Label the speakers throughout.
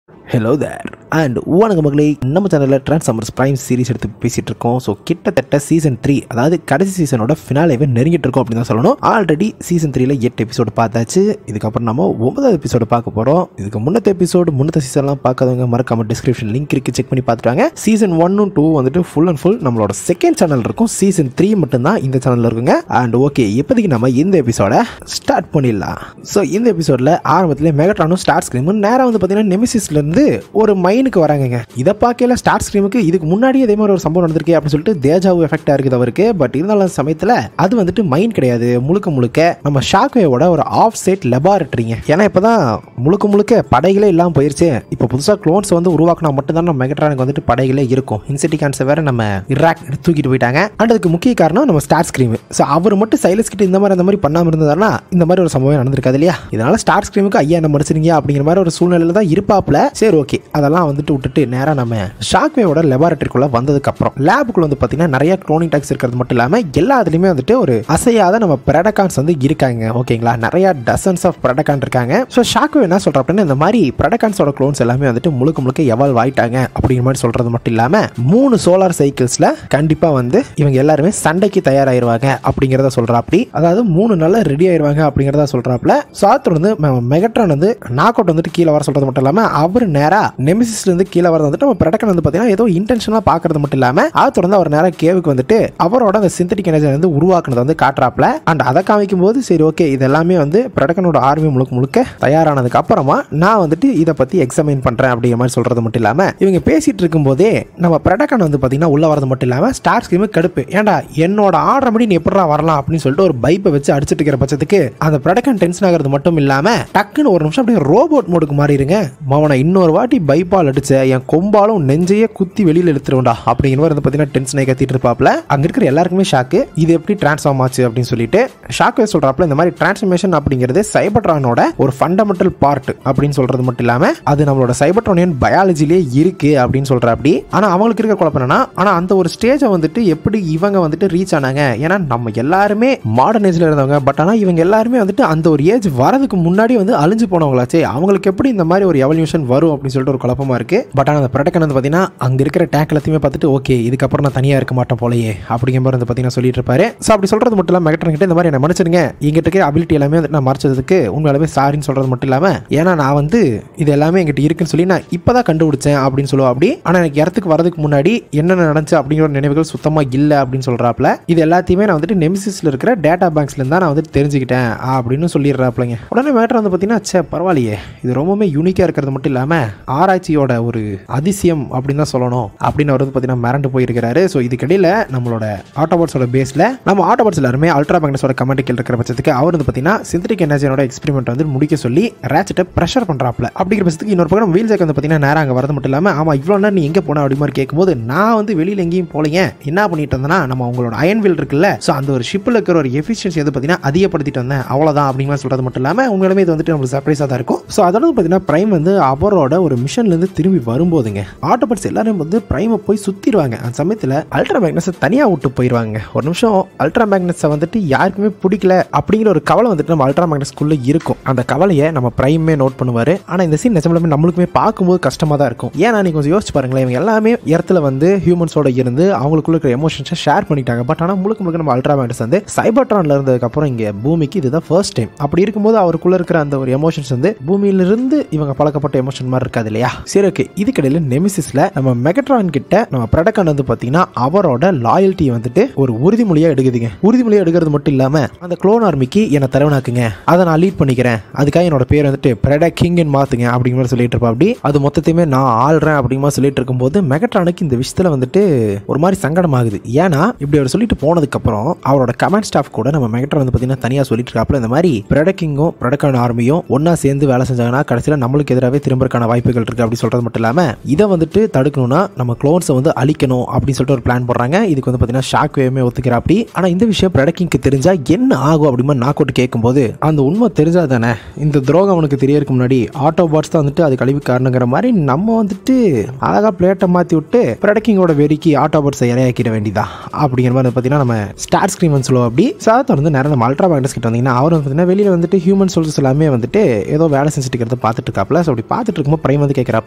Speaker 1: hello there and வணக்க மகளே நம்ம சேனலில் டிரான்ஸ்ஃபார்மர்ஸ் பிரைம் சீரிஸ் எடுத்து பேசிட்டு இருக்கோம் ஸோ கிட்டத்தட்ட சீசன் த்ரீ அதாவது கடைசி சீசனோட ஃபினாலேவே நெருங்கிட்டு இருக்கோம் அப்படின்னு தான் சொல்லணும் ஆல்ரெடி சீசன் த்ரீல எட்டு எபிசோடு பார்த்தாச்சு இதுக்கப்புறம் நம்ம ஒன்பதாவது எபிசோடு பார்க்க போகிறோம் இதுக்கு முன்னத்த எபிசோடு முன்னத்த சீசன்லாம் பார்க்காதவங்க மறக்காம டிஸ்கிரிப்ஷன் லிங்க் இருக்கு செக் பண்ணி பார்த்துட்டாங்க சீசன் ஒன்னும் டூ வந்துட்டு ஃபுல் அண்ட் ஃபுல் நம்மளோட செகண்ட் சேனல் இருக்கும் சீசன் த்ரீ மட்டும்தான் இந்த சேனலில் இருக்குங்க அண்ட் ஓகே இப்போதைக்கு நம்ம இந்த எபிசோட ஸ்டார்ட் பண்ணிடலாம் ஸோ இந்த எபிசோடில் ஆரம்பத்தில் மெகட்ரானும் ஸ்டார் ஸ்க்ரீமும் நேராக வந்து பார்த்தீங்கன்னா நெமிசிஸ்லேருந்து ஒரு மைனுக்கு வராங்கங்க இதை பார்க்கல ஸ்டார் ஸ்க்ரீமுக்கு இதுக்கு முன்னாடி இதே மாதிரி ஒரு சம்பவம் நடந்திருக்கு அப்படின்னு சொல்லிட்டு தேஜாவு எஃபெக்டாக இருக்குது அவருக்கு பட் இருந்தாலும் சமயத்தில் அது வந்துட்டு மைன் கிடையாது முழுக்க முழுக்க நம்ம ஷாக்வேவோட ஒரு ஆஃப் சைட் லெபார்டரிங்க ஏன்னா இப்போ தான் முழுக்க முழுக்க படைகளே இல்லாமல் போயிருச்சு இப்போ புதுசாக க்ளோன்ஸ் வந்து உருவாக்கினா மட்டும்தான் நம்ம மெகட்ரானுக்கு வந்துட்டு படைகளே இருக்கும் இன்சிட்டிகான்ஸை வேற நம்ம இராக் எடுத்து தூக்கிட்டு போயிட்டாங்க அண்ட் அதுக்கு முக்கிய காரணம் நம்ம ஸ்டார் ஸ்க்ரீம் ஸோ அவர் மட்டும் சைலஸ் கிட்ட இந்த மாதிரி அந்த மாதிரி பண்ணாமல் இருந்ததாருன்னா இந்த மாதிரி ஒரு சம்பவம் நடந்திருக்காது இல்லையா இதனால ஸ்டார் ஸ்க்ரீமுக்கு ஐயா என்ன மடிச்சிருங்க அப்படிங்கிற மாதிரி ஒரு சூழ்நிலையில தான் இருப்பாப்ல சரி ஓகே அதெல்லாம் வந்துட்டு விட்டுட்டு நேராக நம்ம ஷாக்வேவோட லெபார்டரிக்குள்ள வந்ததுக்கு அப்புறம் லேபுக்குள்ள வந்து பார்த்தீங்கன்னா நிறைய க்ளோனிங் டாக்ஸ் இருக்கிறது மட்டும் இல்லாமல் எல்லாத்துலேயுமே வந்துட்டு ஒரு அசையாத நம்ம ப்ரெடகான்ஸ் வந்து இருக்காங்க ஓகேங்களா நிறைய டசன்ஸ் ஆஃப் ப்ரெடகான் இருக்காங்க ஸோ ஷாக்வே என்ன சொல்ற அப்படின்னா இந்த மாதிரி ப்ரெடகான்ஸோட க்ளோன்ஸ் எல்லாமே வந்துட்டு முழுக்க முழுக்க எவால்வ் ஆயிட்டாங்க அப்படிங்கிற மாதிரி சொல்றது மட்டும் இல்லாமல் மூணு சோலார் சைக்கிள்ஸில் கண்டிப்பாக வந்து இவங்க எல்லாருமே சண்டைக்கு தயாராயிருவாங்க அப்படிங்கிறத சொல்றாப்படி அதாவது மூணு நாள்ல ரெடி ஆயிருவாங்க அப்படிங்கிறத சொல்றாப்ல சாத்தர் வந்து ம- மெகட்ரான் வந்து நாக் அவுட் வந்துட்டு கீழே வர சொல்றது மட்டும் இல்லாம அவர் நேரா நெமிசிஸ்ல இருந்து கீழே வரது வந்துட்டு நம்ம பிரடக்கன் வந்து பாத்தீங்கன்னா ஏதோ இன்டென்ஷனா பாக்குறது மட்டும் இல்லாம அதை தொடர்ந்து அவர் நேரா கேவுக்கு வந்துட்டு அவரோட அந்த சிந்தட்டிக் எனர்ஜி வந்து உருவாக்குனதை வந்து காட்டுறாப்ல அண்ட் அதை காமிக்கும் போது சரி ஓகே இது எல்லாமே வந்து பிரடக்கனோட ஆர்மி முழுக்க முழுக்க தயாரானதுக்கு அப்புறமா நான் வந்துட்டு இதை பத்தி எக்ஸாமின் பண்றேன் அப்படிங்கிற மாதிரி சொல்றது மட்டும் இல்லாம இவங்க பேசிட்டு இருக்கும்போதே நம்ம பிரடக்கன் வந்து பாத்தீங்கன்னா உள்ள வரது மட்டும் இல்லாம ஸ்டார் ஸ்கிரீமு கடுப்பு ஏன்டா என்னோட ஆர்டர் படி நீ எப்படா வரலாம் அப்படின்னு சொல்லிட்டு ஒரு பைப்பை வச்சு அடிச்சிட்டு இருக்கிற பட்சத்துக்கு அந்த ப்ரொடக்ஷன் டென்ஷன் ஆகிறது மட்டும் இல்லாம டக்குன்னு ஒரு நிமிஷம் அப்படியே ரோபோட் மோடுக்கு மாறிடுங்க மவனை இன்னொரு வாட்டி பைப்பால் அடிச்ச என் கொம்பாலும் நெஞ்சையே குத்தி வெளியில எடுத்துருவோம்டா அப்படிங்கிற மாதிரி வந்து பார்த்தீங்கன்னா டென்ஷன் ஆகி கத்திட்டு இருப்பாப்ல அங்க இருக்கிற எல்லாருக்குமே ஷாக்கு இது எப்படி டிரான்ஸ்ஃபார்ம் ஆச்சு அப்படின்னு சொல்லிட்டு ஷாக்வே சொல்றாப்ல இந்த மாதிரி டிரான்ஸ்ஃபர்மேஷன் அப்படிங்கிறது சைபட்ரானோட ஒரு ஃபண்டமெண்டல் பார்ட் அப்படின்னு சொல்றது மட்டும் இல்லாம அது நம்மளோட சைபட்ரானியன் பயாலஜிலே இருக்கு அப்படின்னு சொல்ற அப்படி ஆனா அவங்களுக்கு இருக்க குழப்பம் என்னன்னா ஆனா அந்த ஒரு ஸ்டேஜை வந்துட்டு எப்படி இவங்க வந்துட்டு ரீச் ஆனாங்க ஏன்னா நம்ம எல்லாருமே மாடர்ன் ஏஜ்ல இருந்தவங்க பட் ஆனா இவங்க எல்லாருமே வந்துட்டு அந்த ஒரு ஏஜ் வரதுக்கு முன்னாடி வந்து அழிஞ்சு போனவங்களாச்சே அவங்களுக்கு எப்படி இந்த மாதிரி ஒரு எவல்யூஷன் வரும் அப்படின்னு சொல்லிட்டு ஒரு குழப்பமா இருக்கு பட் ஆனா அந்த ப்ரொடக்ட் வந்து பாத்தீங்கன்னா அங்க இருக்கிற டேக் எல்லாத்தையுமே பார்த்துட்டு ஓகே இதுக்கப்புறம் நான் தனியா இருக்க மாட்டேன் போலயே அப்படிங்கிற மாதிரி வந்து பாத்தீங்கன்னா சொல்லிட்டு இருப்பாரு ஸோ அப்படி சொல்றது மட்டும் இல்லாம மெகட்ரன் கிட்ட இந்த மாதிரி என்ன மன்னிச்சிருங்க எங்கிட்ட இருக்கிற அபிலிட்டி எல்லாமே வந்து நான் மறைச்சதுக்கு உண்மையாலுமே சாரின்னு சொல்றது மட்டும் இல்லாம ஏன்னா நான் வந்து இது எல்லாமே எங்கிட்ட இருக்குன்னு சொல்லி நான் இப்பதான் கண்டுபிடிச்சேன் அப்படின்னு சொல்லுவா அப்படி ஆனா எனக்கு இடத்துக்கு வரதுக்கு முன்னாடி என்னென்ன நடந்துச்சு அப்படிங்கிற ஒரு நினைவுகள் சுத்தமா இல்ல அப்படின்னு சொல்றாப்ல இது எல்லாத்தையுமே நான் வந்துட்டு நெமிசிஸ்ல இருக்கிற டேட்டா பேங்க்ஸ்ல இருந்தா நான் வந்துட்டு தெரிஞ்சுக்கிட்டேன் அப்படின்னு சொல்லிடுறாப்லங்க உடனே மேட்டர் வந்து பாத்தீங்கன்னா ச்சே பரவாயில்லையே இது ரொம்பவுமே யூனிக்கா இருக்கிறது மட்டும் இல்லாம ஆராய்ச்சியோட ஒரு அதிசயம் அப்படின்னு தான் சொல்லணும் அப்படின்னு அவர் வந்து பாத்தீங்கன்னா மிரண்டு போயிருக்கிறாரு ஸோ இதுக்கிடையில நம்மளோட ஆட்டோபாட்ஸோட பேஸ்ல நம்ம ஆட்டோபாட்ஸ் எல்லாருமே அல்ட்ரா மேக்னஸோட கமெண்டிக்கல் இருக்கிற பட்சத்துக்கு அவர் வந்து பாத்தீங்கன்னா சிந்தரிக் எனர்ஜியோட எக்ஸ்பெரிமெண்ட் வந்து முடிக்க சொல்லி ரேச்சட்டை ப்ரெஷர் பண்றாப்ல அப்படிங்கிற பட்சத்துக்கு இன்னொரு பக்கம் வீல் ஜாக் வந்து பாத்தீங்கன்னா நேரம் அங்கே வரது மட்டும் இல்லாம ஆமா இவ்வளோ நேரம் நீ எங்க போன அப்படி மாதிரி கேட்கும்போது நான் வந்து வெளியில எங்கேயும் போலீங்க என்ன பண்ணிட்டு இருந்தேன்னா நம்ம உங்களோட அயன் வீல் இருக்குல்ல ஸோ அந்த ஒரு ஷிப்பில் இருக்கிற ஒரு எஃபிஷியன்சி வந்து பார்த்தீங்கன்னா அதிகப்படுத்திட்டு வந்தேன் அவ்வளோதான் அப்படிங்கிற மாதிரி சொல்றது மட்டும் இல்லாமல் உண்மையிலுமே இது வந்துட்டு நம்மளுக்கு சர்ப்ரைஸாக தான் இருக்கும் ஸோ அதோட பார்த்தீங்கன்னா பிரைம் வந்து அவரோட ஒரு மிஷன்லேருந்து திரும்பி வரும்போதுங்க ஆட்டோபட்ஸ் எல்லாரும் வந்து பிரைமை போய் சுற்றிடுவாங்க அந்த சமயத்தில் அல்ட்ரா மேக்னஸை தனியாக விட்டு போயிடுவாங்க ஒரு நிமிஷம் அல்ட்ரா மேக்னஸை வந்துட்டு யாருக்குமே பிடிக்கல அப்படிங்கிற ஒரு கவலை வந்துட்டு நம்ம அல்ட்ரா மேக்னஸ்குள்ளே இருக்கும் அந்த கவலையை நம்ம பிரைமே நோட் பண்ணுவார் ஆனால் இந்த சீன் நிஜமாலுமே நம்மளுக்குமே பார்க்கும்போது கஷ்டமாக தான் இருக்கும் ஏன்னா நீ கொஞ்சம் யோசிச்சு பாருங்களேன் இவங்க எல்லாமே இடத்துல வந்து ஹியூமன்ஸோட இருந்து அவங்களுக்குள்ள இருக்கிற எமோஷன்ஸை ஷேர் பண்ணிட்டாங்க பட் ஆனால் முழுக்க முழுக்க நம்ம அல்ட்ரா மேக்னஸ் வந்து சைபர்ட்ரான்ல இருந்ததுக்கப்புறம் இங்கே பூமிக்கு இதுதான் ஃபர்ஸ்ட் டைம் அப்படி இருக்கும்போது அவருக்குள்ள இருக்கிற அந்த ஒரு எமோஷன்ஸ் வந்து பூமியிலிருந்து இவங்க பழக்கப்பட்ட எமோஷன் மாதிரி இருக்காது இல்லையா சரி ஓகே இதுக்கிடையில நெமிசிஸ்ல நம்ம மெகட்ரான் கிட்ட நம்ம பிரடக்கன் வந்து பார்த்தீங்கன்னா அவரோட லாயல்ட்டி வந்துட்டு ஒரு உறுதிமொழியா எடுக்குதுங்க உறுதிமொழியா எடுக்கிறது மட்டும் இல்லாம அந்த க்ளோன் ஆர்மிக்கு என்னை தலைவனாக்குங்க அதை நான் லீட் பண்ணிக்கிறேன் அதுக்காக என்னோட பேர் வந்துட்டு பிரட கிங்னு மாத்துங்க அப்படிங்கிற மாதிரி சொல்லிட்டு இருப்பா அப்படி அது மொத்தத்தையுமே நான் ஆள்றேன் அப்படிங்கிற மாதிரி சொல்லிட்டு இருக்கும்போது மெகட்ரானுக்கு இந்த விஷயத்துல வந்துட்டு ஒரு மாதிரி சங்கடம் ஆகுது ஏன்னா இப்படி அவர் சொல்லிட்டு போனதுக்கு அப்புறம் அவரோட கமாண்ட் ஸ்டாஃப் கூட நம்ம மெகட்ரான் வந்து பார்த்தீங்கன்னா தனியாக சொல்லிட்டு இருக்காப்புல இந்த மாதிரி பிரடக்கிங்கும் பிரடக்கான ஆர்மியும் ஒண்ணா சேர்ந்து வேலை செஞ்சாங்கன்னா கடைசியில் நம்மளுக்கு எதிராகவே திரும்பறக்கான வாய்ப்புகள் இருக்கு அப்படி சொல்றது மட்டும் இல்லாம இதை வந்துட்டு தடுக்கணும்னா நம்ம க்ளோன்ஸை வந்து அழிக்கணும் அப்படின்னு சொல்லிட்டு ஒரு பிளான் போடுறாங்க இதுக்கு வந்து பார்த்தீங்கன்னா ஷாக் வேவுமே ஒத்துக்கிறா அப்படி ஆனால் இந்த விஷயம் பிரடக்கிங்க்கு தெரிஞ்சா என்ன ஆகும் அப்படிமா நாக் அவுட் கேட்கும்போது அந்த உண்மை தெரிஞ்சா தானே இந்த துரோகம் அவனுக்கு தெரியறதுக்கு முன்னாடி ஆட்டோ பாட்ஸ் தான் வந்துட்டு அது கழிவு காரணங்கிற மாதிரி நம்ம வந்துட்டு அழகா பிளேட்டை மாற்றி விட்டு பிரடக்கிங்கோட வெறிக்கு ஆட்டோ பாட்ஸை இரையாக்கிட வேண்டியதா அப்படிங்கிற மாதிரி பார்த்தீங்கன்னா நம்ம ஸ்டார் ஸ்க்ரீன் சொல்லுவோம் அப்படி சாதத்தை வந்து நேரம் நம்ம அல்ட்ரா மேக்னஸ் கிட்ட வந்தீங்கன்னா அவர் வந்து பார்த்தீங்கன்னா வெளியில் வந்துட்டு ஹியூமன் சோல்ஸ் எல்லாமே வந்துட்டு ஏதோ வேலை செஞ்சுட்டு இருக்கிறத பார்த்துட்டு இருக்காப்ல ஸோ அப்படி பார்த்துட்டு இருக்கும்போது பிரைம் வந்து கேட்குறாப்ல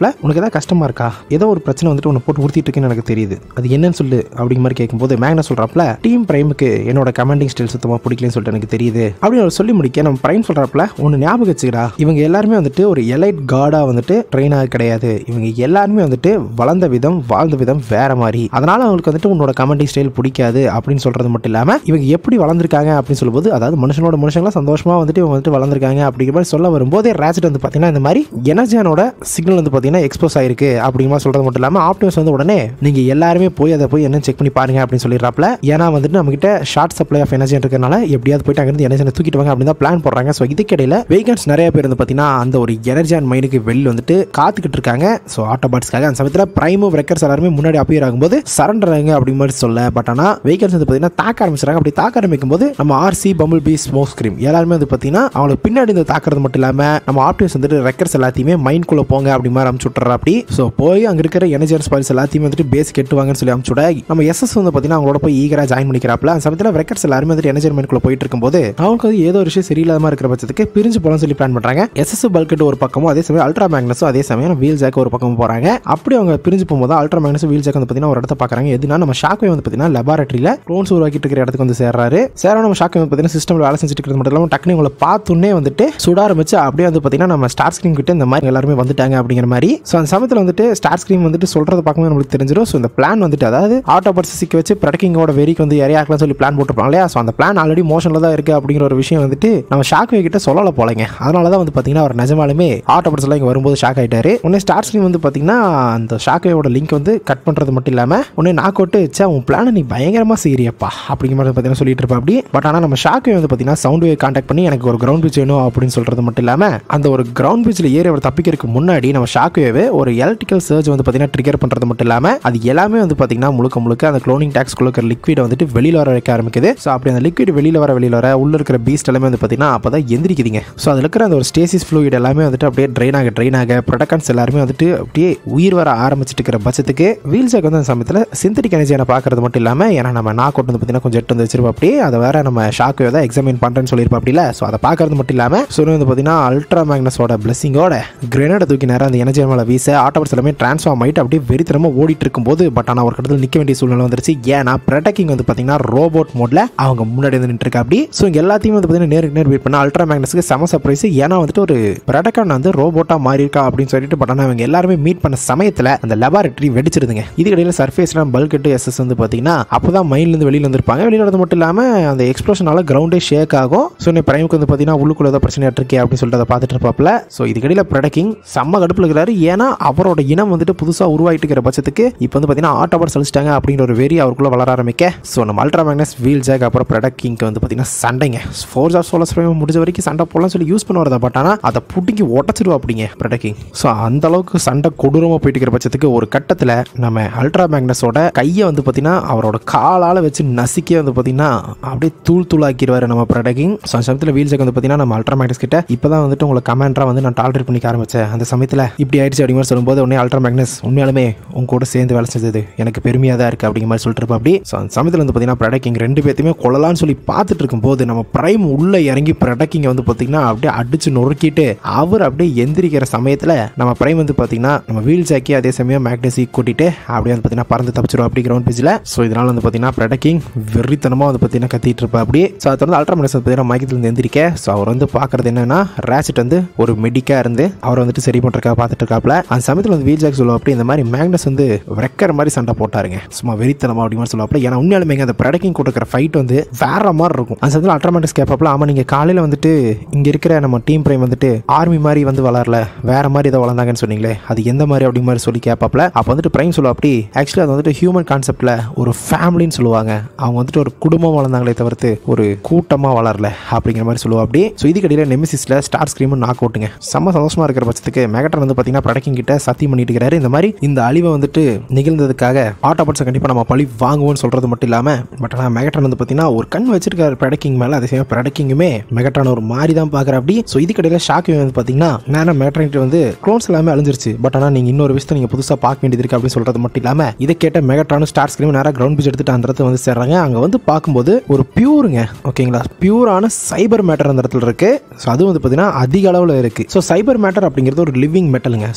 Speaker 1: உனக்கு ஏதாவது கஷ்டமா இருக்கா ஏதோ ஒரு பிரச்சனை வந்துட்டு உன்னை போட்டு உறுத்திட்டு இருக்குன்னு எனக்கு தெரியுது அது என்னன்னு சொல்லு அப்படிங்கிற மாதிரி கேட்கும்போது மேக்னா சொல்றாப்ல டீம் பிரைமுக்கு என்னோட கமாண்டிங் ஸ்டைல் சுத்தமா பிடிக்கலன்னு சொல்லிட்டு எனக்கு தெரியுது அப்படின்னு அவர் சொல்லி முடிக்க நம்ம பிரைம் சொல்றாப்ல ஒன்று ஞாபகம் வச்சுக்கடா இவங்க எல்லாருமே வந்துட்டு ஒரு எலைட் கார்டா வந்துட்டு ட்ரெயின் ஆக கிடையாது இவங்க எல்லாருமே வந்துட்டு வளர்ந்த விதம் வாழ்ந்த விதம் வேற மாதிரி அதனால அவங்களுக்கு வந்துட்டு உன்னோட கமெண்டிங் ஸ்டைல் பிடிக்காது அப்படின்னு சொல்றது மட்டும் இல்லாம இவங்க எப்படி வளர்ந்துருக்காங்க அப்படின்னு சொல்லும்போது அதாவது மனுஷனோட மனுஷங்களா சந்தோஷமா வந்துட்டு இவங்க வந்துட்டு வளர்ந்துருக்காங்க அப்படிங்கிற மாதிரி சொல்ல வரும்போது ரேஜெட் வந்து பார்த்தீங்கன்னா இந்த மாதிரி எனர்ஜியானோட சிக்னல் வந்து பார்த்தீங்கன்னா எக்ஸ்போஸ் ஆயிருக்கு அப்படிங்கிற மாதிரி சொல்றது மட்டும் இல்லாமல் ஆப்டிமஸ் வந்து உடனே நீங்க எல்லாருமே போய் அதை போய் என்ன செக் பண்ணி பாருங்க அப்படின்னு சொல்லிடுறாப்ல ஏன்னா வந்துட்டு நம்ம கிட்ட ஷார்ட் சப்ளை ஆஃப் எனர்ஜி இருக்கிறனால எப்படியாவது போயிட்டு அங்கிருந்து எனர்ஜி தூக்கிட்டு வாங்க அப்படின்னு தான் பிளான் போடுறாங்க ஸோ இதுக்கிடையில வெஹிகல்ஸ் நிறைய பேர் வந்து பார்த்தீங்கன்னா அந்த ஒரு எனர்ஜி அண்ட் மைனுக்கு வெளியில் வந்துட்டு காத்துக்கிட்டு இருக்காங்க ஸோ ஆட்டோபாட்ஸ்க்காக அந்த சமயத்தில் பிரைமும் ரெக்கர்ஸ் எல்லாருமே முன்னாடி அப்பியர் ஆகும்போது சரண்டர் ஆகுங்க அப்படிங்கிற மாதிரி சொல்ல பட் ஆனால் வெஹிகல்ஸ் வந்து பார்த்தீங்கன்னா தாக்க ஆரம்பிச்சிடறாங்க அப்படி தாக்க ஆரம்பிக்கும் போது நம்ம Arcee Bumblebee Smokescreen எல்லாருமே வந்து பார்த்தீங்கன்னா அவங்களுக்கு பின்னாடி இந்த தாக்குறது மட்டும் இல்லாமல் நம்ம ஆப்டிமஸ் வந்துட்டு ரெக்கர்ஸ் எல்லாத்தையுமே மைண்ட்குள்ளே போங்க அப்படி மாதிரி அமுச்சு விட்டுறா அப்படி ஸோ போய் அங்கே இருக்கிற எனர்ஜி ஸ்பாயில்ஸ் எல்லாத்தையுமே வந்துட்டு பேஸ் கெட்டுவாங்கன்னு சொல்லி அமுச்சு விட நம்ம எஸ்எஸ் வந்து பார்த்தீங்கன்னா அவங்களோட போய் ஈகரா ஜாயின் பண்ணிக்கிறாப்ல அந்த சமயத்தில் ரெக்கர்ஸ் எல்லாருமே வந்துட்டு எனர்ஜி மைண்ட்குள்ளே போயிட்டு இருக்கும்போது அவங்களுக்கு வந்து ஏதோ ஒரு விஷயம் சரியில்லாம இருக்கிற பட்சத்துக்கு பிரிஞ்சு போகலாம்னு சொல்லி பிளான் பண்ணுறாங்க எஸ்எஸ் பல்கெட் ஒரு பக்கமும் அதே சமயம் அல்ட்ரா மேக்னஸும் அதே சமயம் வீல் ஜாக் ஒரு பக்கமும் போகிறாங்க அப்படி அவங்க பிரிஞ்சு போகும்போது அல்ட்ரா மேக்னஸ் வீல் ஜாக் வந்து பார்த்தீங்கன்னா ஒரு இடத்த பார்க்குறாங்க எதுனா நம்ம ஷாக்வே வந்து பார்த்தீங்கன்னா லெபார்ட்டரியில் க்ளோன்ஸ் உருவாக்கிட்டு இருக்கிற இடத்துக்கு வந்து சேர்றாரு சேர நம்ம ஷாக்வே வந்து பார்த்தீங்கன்னா சிஸ்டமில் வேலை செஞ்சுட்டு இருக்கிறது மட்டும் இல்லாமல் டக்குனு உங்களை பார்த்தோன்னே வந்துட்டு சுட ஆரம்பிச்சு அப்படியே வந்து பார்த்தீங்கன்னா நம்ம ஸ்டார் ஸ்க்ரீன் கிட்ட இந்த மாதிரி எல்லாருமே வந்துட்டாங்க அப்படிங்கிற மாதிரி ஸோ அந்த சமயத்தில் வந்துட்டு ஸ்டார் ஸ்க்ரீன் வந்துட்டு சொல்கிறத பார்க்கும்போது நம்மளுக்கு தெரிஞ்சிடும் ஸோ இந்த பிளான் வந்துட்டு அதாவது ஆட்டோ பர்ஸ் சிக்க வச்சு ப்ரடக்கிங்கோட வெறிக்கு வந்து இறையாக்கலாம் சொல்லி பிளான் போட்டுருப்பாங்க இல்லையா ஸோ அந்த பிளான் ஆல்ரெடி மோஷனில் தான் இருக்குது அப்படிங்கிற ஒரு விஷயம் வந்துட்டு நம்ம ஷாக்வே கிட்ட சொல்லலை போலங்க அதனால தான் வந்து பார்த்தீங்கன்னா அவர் நிஜமாலுமே ஆட்டோ பர்ஸ் எல்லாம் இங்கே வரும்போது ஷாக் ஆகிட்டாரு உடனே ஸ்டார் ஸ்க்ரீன் வந்து பார்த்தீங்கன்னா அந்த ஷாக்வேயோட லிங்க் வந்து கட் பண்ணுறது மட்டும் இல்லாமல் உடனே நாக் அவுட்டு சே உன் பிளானை நீ பயங்கரமாக செய்யறியப்பா அப்படிங்கிற மாதிரி பார்த்தீங்கன்னா சொல்லிட்டு இருப்பா அப்படி பட் ஆனால் நம்ம ஷாக்வே வந்து பார்த்தீங்கன்னா சவுண்ட் வேவ் கான்டாக்ட் பண்ணி எனக்கு ஒரு கிரவுண்ட் பிச் வேணும் அப்படின்னு சொல்கிறது மட்டும் இல்லாமல் அந்த ஒரு கிரவுண்ட் பிச்சில் ஏறி அவர் தப்பிக்கிறதுக்கு முன்னாடி நம்ம ஷாக் வேவ் ஒரு எலக்ட்ரிக்கல் சர்ஜ் வந்து பார்த்தீங்கன்னா ட்ரிகர் பண்ணுறது மட்டும் இல்லாமல் அது எல்லாமே வந்து பார்த்தீங்கன்னா முழுக்க முழுக்க அந்த க்ளோனிங் டேக்ஸ் கொடுக்குற லிக்விட் வந்துட்டு வெளியில் வர வைக்க ஆரம்பிக்குது ஸோ அப்படி அந்த லிக்விட் வெளியில் வர வெளியில் வர உள்ள இருக்கிற பீஸ்ட் எல்லாமே வந்து பார்த்தீங்கன்னா அப்போ தான் எந்திரிக்குதுங்க ஸோ அதில் இருக்கிற அந்த ஒரு ஸ்டேசிஸ் ஃப்ளூயிட் எல்லாமே வந்துட்டு அப்படியே ட்ரெயின் ஆக ட்ரெயின் ஆக ப்ரொடக்ஷன்ஸ் எல்லாருமே வந்துட்டு அப்படியே உயிர் வர ஆரம்பிச்சிட்டு இருக்கிற பட்சத்துக்கு வீல் ஜாக் வந்து அந்த சமயத்தில் சிந்தட்டிக் எனர்ஜியை பார்க்கறது மட்டும் இல்லாமல் ஏன்னா நம்ம நாக் அவுட் வந்து பார்த்தீங்கன்னா கொஞ்சம் எட்டு வந்து வச்சிருப்போம் அப்படியே அதை வேற நம்ம ஷாக் தான் எக்ஸாமின் பண்ணுறேன்னு சொல்லியிருப்போம் அப்படில ஸோ அதை பார்க்கறது மட்டும் இல்லாமல் ஸோ வந்து பார்த்தீங்கன்னா அல்ட்ரா மேக்னஸோட பிளஸிங்கோட கிரேனேட் தூக்கி நேரம் அந்த எனர்ஜி மேலே வீச ஆட்டோபர்ஸ் எல்லாமே ட்ரான்ஸ்ஃபார்ம் ஆகிட்டு அப்படியே வெறித்தனமாக ஓடிட்டு இருக்கும்போது பட் ஆனால் ஒரு கடத்தில் நிற்க வேண்டிய சூழ்நிலை வந்துருச்சு ஏன்னா ப்ரொடக்கிங் வந்து பார்த்தீங்கன்னா ரோபோட் மோட்ல அவங்க முன்னாடி வந்து நின்றுருக்கா அப்படி ஸோ இங்கே எல்லாத்தையும் வந்து பார்த்தீங்கன்னா நேருக்கு நேர் வெயிட் பண்ண அல்ட்ரா மேக்னஸ்க்கு செம சர்ப்ரைஸ் ஏன்னா வந்துட்டு ஒரு ப்ரொடக்கான் வந்து ரோபோட்டாக மாறி இருக்கா அப்படின்னு சொல்லிட்டு பட் ஆனால் அவங்க எல்லாருமே மீட் பண்ண சமயத்தில் அந்த லெபார்டரி வெடிச்சிருதுங்க இதுக்கிடையில் சர்ஃபேஸ்லாம் பல்கெட்டு எஸ்எஸ் வந்து பார்த்தீங்கன்னா அப்போ தான் மைண்ட்லேருந்து வெளியில் வந்திருப்பாங்க வெளியில் வரது மட்டும் இல்லாமல் அந்த எக்ஸ்ப்ளோஷனால கிரவுண்டே ஷேக் ஆகும் ஸோ நீ பிரைமுக்கு வந்து பார்த்தீங்கன்னா உள்ளுக்குள்ள ஏதோ பிரச்சனை இருக்கே அப்படின்னு சொல்லிட்டு அதை பார்த்துட்டு இருப்பாப்ல ஸோ இதுக்கடையில் ப்ரொடக்கிங் செம்ம கடுப்பில் இருக்கிறாரு ஏன்னா அவரோட இனம் வந்துட்டு புதுசாக உருவாயிட்டு இருக்கிற பட்சத்துக்கு இப்போ வந்து பார்த்தீங்கன்னா ஆட்டோபர் சலிச்சிட்டாங்க அப்படிங்கிற ஒரு வெறி அவருக்குள்ள வளர ஆரம்பிக்க ஸோ நம்ம அல்ட்ரா மேக்னஸ் வீல் ஜாக் அப்புறம் ப்ரொடக்கிங்க்கு வந்து பார்த்தீங்கன்னா சண்டைங்க ஃபோர்ஸ் ஆஃப் சோலஸ் முடிஞ்ச வரைக்கும் சண்டை போடலாம் சொல்லி யூஸ் பண்ண வரதை பட் ஆனால் அதை புட்டிங்கி உடச்சிடுவா அப்படிங்க ப்ரொடக்கிங் ஸோ அந்த அளவுக்கு சண்டை கொடூரமாக போயிட்டு இருக்கிற பட்சத்துக்கு ஒரு கட்டத்தில் நம்ம அல்ட்ரா மேக்னஸோட கையை வந்து பார்த்தீங்கன்னா அவரோட காலால் வச்சு நசுக்கி வந்து பார்த்தீங்கன்னா அப்படியே தூள் தூளாக்கிடுவார் நம்ம ப்ரொடக்கிங் ஸோ அந்த சமயத்தில் வீல் ஜாக் வந்து பார்த்தீங்கன்னா நம்ம அல்ட்ரா மேக்னஸ் கிட்ட இப்போ தான் வந்துட்டு உங்களை கமாண்டராக வந்து நான் டாலரேட் பண்ணிக்க ஆரம்பித்தேன் அந்த சமயத்தில் இப்படி ஆயிடுச்சு அப்படிங்கிற மாதிரி சொல்லும்போது உடனே அல்ட்ரா மேக்னஸ் உண்மையாலுமே உங்க கூட சேர்ந்து வேலை செஞ்சது எனக்கு பெருமையாக தான் இருக்குது அப்படிங்கிற மாதிரி சொல்லிட்டு இருப்பா அப்படி ஸோ அந்த சமயத்தில் வந்து பார்த்தீங்கன்னா ப்ரொடக்கிங் ரெண்டு பேர்த்தையுமே கொள்ளலாம்னு சொல்லி பார்த்துட்டு இருக்கும்போது நம்ம பிரைம் உள்ளே இறங்கி ப்ரொடக்கிங்கை வந்து பார்த்தீங்கன்னா அப்படியே அடிச்சு நொறுக்கிட்டு அவர் அப்படியே எந்திரிக்கிற சமயத்தில் நம்ம பிரைம் வந்து பார்த்தீங்கன்னா நம்ம வீல் ஜாக்கி அதே சமயம் மேக்னஸி கூட்டிட்டு அப்படியே வந்து பார்த்தீங்கன்னா பறந்து தப்பிச்சிரும் அப்படி கிரவுண்ட் பேஜில் ஸோ இதனால் வந்து பார்த்தீங்கன்னா ப்ரொடக்கிங் வெறித்தனமாக வந்து பார்த்தீங்கன்னா கத்திட்டு இருப்பா அப்படி ஸோ அதை வந்து அல்ட்ரா மேக்னஸ் பார்த்தீங்கன்னா மயக்கத்துலேருந்து எந்திரிக்க ஸோ அவர் வந்து பார்க்கறது என்னன்னா ரேசிட் வந்து ஒரு மெடிக்காக இருந்து அவர் வந்துட்டு சரி பண்ணுறக்கா பார்த்துட்டு இருக்காப்ல அந்த சமயத்தில் வந்து வீல் ஜாக் சொல்லுவோம் அப்படி இந்த மாதிரி மேக்னஸ் வந்து ரெக்கர் மாதிரி சண்டை போட்டாருங்க சும்மா வெறித்தனமா அப்படி மாதிரி சொல்லுவாப்ல ஏன்னா உண்மையாலுமே அந்த ப்ரொடக்கிங் கொடுக்குற ஃபைட் வந்து வேற மாதிரி இருக்கும் அந்த சமயத்தில் அல்ட்ரா மேக்னஸ் கேட்பாப்ல ஆமாம் நீங்கள் காலையில் வந்துட்டு இங்கே இருக்கிற நம்ம டீம் பிரைம் வந்துட்டு ஆர்மி மாதிரி வந்து வளரல வேற மாதிரி ஏதோ வளர்ந்தாங்கன்னு சொன்னீங்களே அது எந்த மாதிரி அப்படி மாதிரி சொல்லி கேட்பாப்ல அப்போ வந்துட்டு பிரைம் சொல்லுவா அப்படி ஆக்சுவலி அது வந்துட்டு ஹியூமன் கான்செப்ட்ல ஒரு ஃபேமிலின்னு சொல்லுவாங்க அவங்க வந்துட்டு ஒரு குடும்பம் வளர்ந்தாங்களே தவிர்த்து ஒரு கூட்டமாக வளரல அப்படிங்கிற மாதிரி சொல்லுவா அப்படி ஸோ இதுக்கடியில் நெமிசிஸில் ஸ்டார் ஸ்க்ரீம் நாக் அவுட்டுங்க செம்ம சந்தோஷமா இருக்கிற பட்சத்துக்கு மெகட்ரன் வந்து பார்த்தீங்கன்னா ப்ரொடக்கிங் கிட்ட சத்தியம் பண்ணிட்டு இருக்கிறாரு இந்த மாதிரி இந்த அழிவை வந்துட்டு நிகழ்ந்ததுக்காக ஆட்டோபட்ஸை கண்டிப்பாக நம்ம பழி வாங்குவோம்னு சொல்றது மட்டும் இல்லாமல் பட் ஆனால் மெகட்ரான் வந்து பார்த்தீங்கன்னா ஒரு கண் வச்சிருக்காரு ப்ரொடக்கிங் மேலே அதே சமயம் ப்ரொடக்கிங்குமே மெகட்ரான் ஒரு மாதிரி தான் பார்க்குற அப்படி ஸோ இதுக்கடையில் ஷாக் வந்து பார்த்தீங்கன்னா நேரம் மெகட்ரான் வந்து க்ளோன்ஸ் எல்லாமே அழிஞ்சிருச்சு பட் ஆனால் நீங்கள் இன்னொரு விஷயத்தை நீங்கள் புதுசாக பார்க்க வேண்டியது இருக்கு அப்படின்னு சொல்றது மட்டும் இல்லாமல் இதை கேட்ட மெகட்ரானும் ஸ்டார் ஸ்க்ரீம் நேராக கிரவுண்ட் பிச் எடுத்துட்டு அந்த இடத்துல வந்து சேர்றாங்க அங்கே வந்து பார்க்கும்போது ஒரு பியூருங்க ஓகேங்களா பியூரான சைபர் மேட்டர் அந்த இடத்துல இருக்கு ஸோ அது வந்து பார்த்தீங்கன்னா அதிக அளவில் இருக்கு ஸோ சைபர் மேட்டர் அப்படிங்கிறது ஒரு லிவிங் மெட்டலுங்க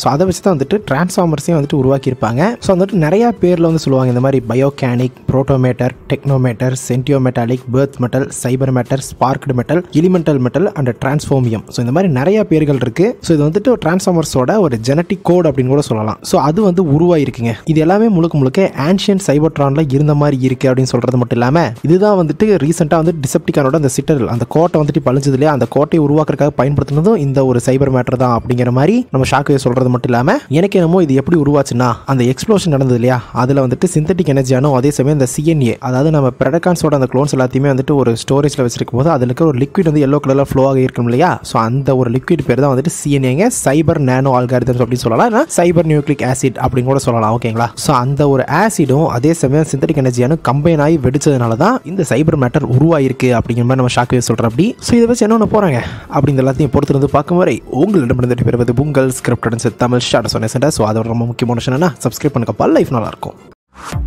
Speaker 1: ஸோ அதை வச்சு தான் வந்துட்டு டிரான்ஸ்ஃபார்மர்ஸையும் வந்துட்டு உருவாக்கியிருப்பாங்க ஸோ வந்துட்டு நிறையா பேரில் வந்து சொல்லுவாங்க இந்த மாதிரி biogenic protomatter technomatter sentiometallic birth metal cyber matter sparked metal elemental metal and transformium so இந்த மாதிரி நிறைய பேர்கள் இருக்கு ஸோ இது வந்துட்டு டிரான்ஸ்ஃபார்மர்ஸோட ஒரு ஜெனட்டிக் கோட் அப்படின்னு கூட சொல்லலாம் ஸோ அது வந்து உருவாயிருக்குங்க இது எல்லாமே முழுக்க முழுக்க ஆன்ஷியன் சைபர்ட்ரான்ல இருந்த மாதிரி இருக்கு அப்படின்னு சொல்றது மட்டும் இல்லாம இதுதான் வந்துட்டு ரீசெண்டாக வந்து டிசப்டிகானோட அந்த சிட்டல் அந்த கோட்டை வந்துட்டு பழிஞ்சது இல்லையா அந்த கோட்டையை உருவாக்குறதுக்காக பயன்படுத்தினதும் இந்த ஒரு சைபர் மேட்டர் தான் அப்படிங்கிற மாதிரி நம்ம ஷாக்கு சொல்றது மட்டும் இல்லாம எனக்கு என்னமோ இது எப்படி உருவாச்சுன்னா அந்த எக்ஸ்ப்ளோஷன் நடந்தது இல்லையா அதுல வந்துட்டு சிந்தட்டிக் எனர்ஜியானும் அதே சமயம் இந்த சிஎன்ஏ அதாவது நம்ம பிரடகான்ஸோட அந்த க்ளோன்ஸ் எல்லாத்தையுமே வந்துட்டு ஒரு ஸ்டோரேஜ்ல வச்சிருக்கும் போது அதில் இருக்கிற ஒரு லிக்விட் வந்து எல்லோ கலர்ல ஃப்ளோ ஆகி இருக்கும் இல்லையா ஸோ அந்த ஒரு லிக்விட் பேர் தான் வந்துட்டு சிஎன்ஏங்க சைபர் நானோ ஆல்காரிதம்ஸ் அப்படின்னு சொல்லலாம் இல்லைனா சைபர் நியூக்ளிக் ஆசிட் அப்படின்னு கூட சொல்லலாம் ஓகேங்களா ஸோ அந்த ஒரு ஆசிடும் அதே சமயம் சிந்தட்டிக் எனர்ஜியானும் கம்பைன் ஆகி வெடிச்சதுனால தான் இந்த சைபர் மேட்டர் உருவாயிருக்கு அப்படிங்கிற மாதிரி நம்ம ஷாக்கு சொல்கிறோம் அப்படி ஸோ இதை வச்சு என்ன பண்ண போகிறாங்க அப்படிங்கிற எல்லாத்தையும் பொறுத்திருந்து பார்க்கும் வரை உங்களிடமிருந்து பெறுவது உங்கள் ஸ்கிரிப்ட் தமிழ் ஷார்ட் சொன்னேன் ஸோ அதோட ரொம்ப முக்கியமான விஷயம் என்ன சப்ஸ்கிரைப் பண்ணுங்கப்பா லைஃப் நல்லாயிருக்கும்